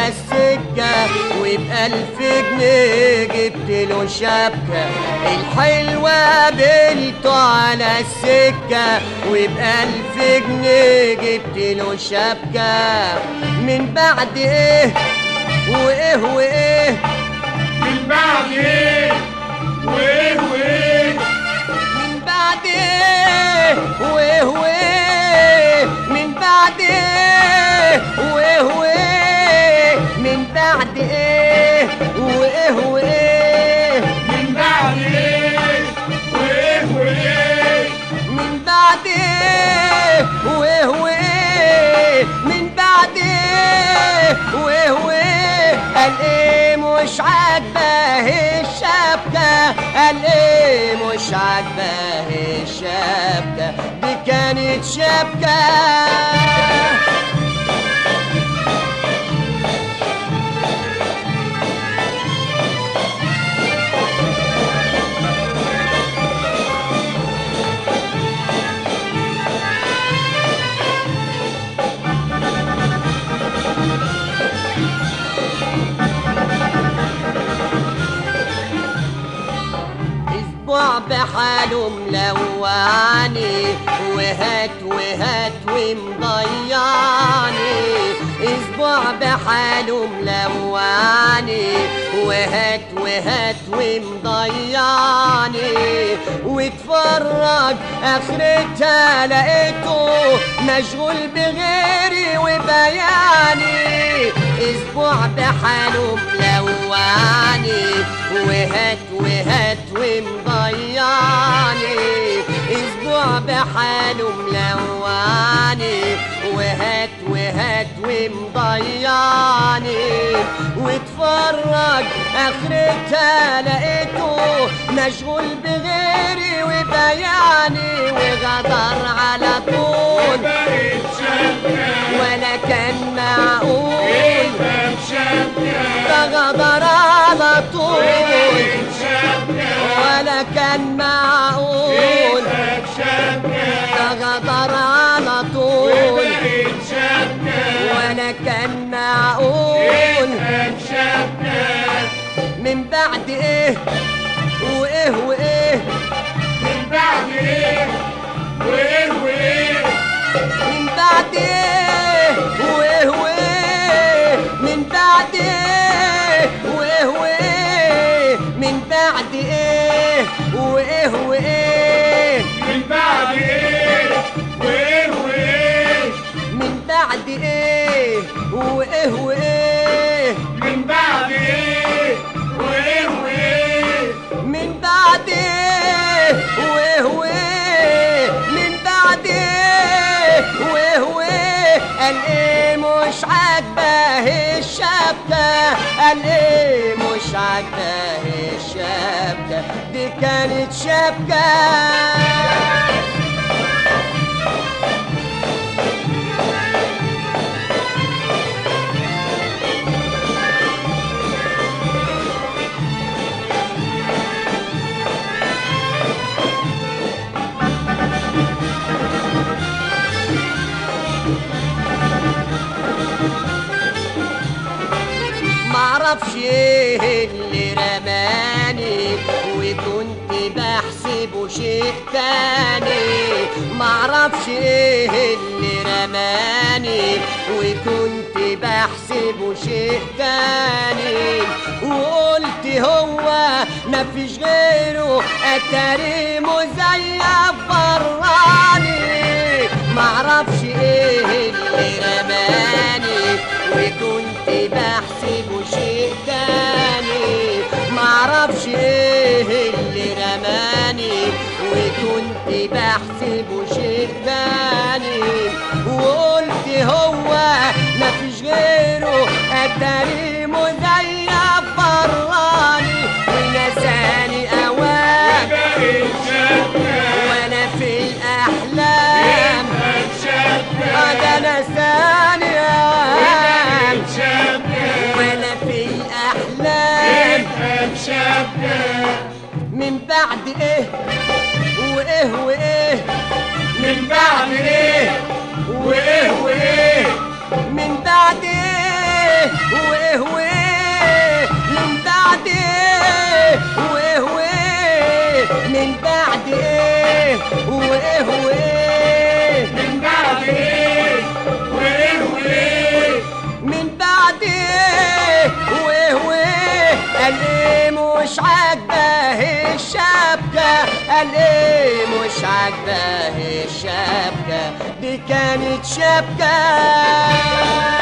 السكة وبألف جنيه جبت له شبكة الحلوة قابلته على السكة وبألف جنيه جبت له شبكة من بعد ايه وايه وايه من بعد ايه وايه وايه من بعد ايه وايه وايه من بعد ايه وايه وايه من بعد ايه وايه وايه من بعد ايه وايه وايه من بعد ايه وايه وايه من بعد ايه وايه وايه قال ايه مش عاجباه الشبكة قال ايه مش عاجباه الشبكة دي كانت شبكة اسبوع بحاله ملوعني وهات وهات ومضيعني اسبوع بحاله ملوعني وهات وهات ومضيعني واتفرج اخرتها لقيته مشغول بغيري وبياني اسبوع بحاله ملوعني وهات وهات ومضيعني اسبوع بحاله ملوعني وهات وهات ومضيعني واتفرج اخرتها لقيته مشغول بغيري وبياني وغدر على طول بقيت شبكة ولا كان معقول يبقى بشبكة ده غدر على طول بقيت شبكة ولا كان معقول يبقى بشبكة ده غدر على طول بقيت شبكة ولا كان معقول يبقى بشبكة من بعد ايه وايه وايه من بعد ايه وايه وايه من بعد ايه وايه وايه من بعد ايه وايه وايه من بعد ايه وايه وايه من بعد ايه وايه وايه من بعد ايه وايه وايه من بعد ايه وايه وايه من بعد ايه وايه وايه من بعد ايه وايه وايه قال ايه مش عاجباه الشبكة قال ايه مش عاجباه الشبكة دي كانت شبكة معرفش ايه اللي رماني وكنت بحسبه شيء تاني معرفش ايه اللي رماني وكنت بحسبه شيء تاني وقلت هو مفيش غيره اتاري مزيف براني معرفش ايه اللي رماني وكنت بحسبه شيء تاني معرفش ايه اللي رماني وكنت بحسبه شيء تاني وقلت هو مفيش غيره اتاري مزيف براني ونساني اوام بقيت شبكة وانا في الاحلام يبقى بشبكة هذا نساني اوام بقيت شبكة وانا في الاحلام يبقى بشبكة من بعد ايه وايه وايه من بعد ايه وايه وايه من بعد ايه وايه مش عاجباه الشبكة قال ايه مش عاجباه الشبكة دي كانت شبكة